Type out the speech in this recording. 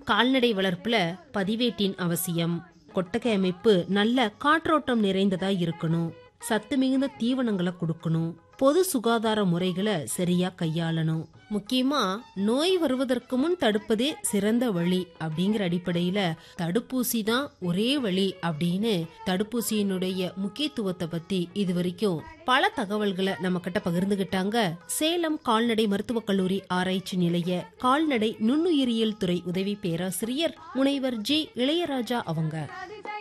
கால்நடை வளர்ப்புல பதிவேட்டின் அவசியம் கொட்டகை அமைப்பு நல்ல காற்றோட்டம் நிறைந்ததா இருக்கணும் சத்து மிகுந்த தீவனங்களை கொடுக்கணும் பொது சுகாதார முறைகளை சரியா கையாளணும் முக்கியமா நோய் வருவதற்கு முன் தடுப்பதே சிறந்த வழி அப்படிங்கிற அடிப்படையில தடுப்பூசி தான் ஒரே வழி அப்படின்னு தடுப்பூசியினுடைய முக்கியத்துவத்தை பத்தி இது வரைக்கும் பல தகவல்களை நம்ம கிட்ட பகிர்ந்துகிட்டாங்க சேலம் கால்நடை மருத்துவக் கல்லூரி ஆராய்ச்சி நிலைய கால்நடை நுண்ணுயிரியல் துறை உதவி பேராசிரியர் முனைவர் ஜே இளையராஜா அவங்க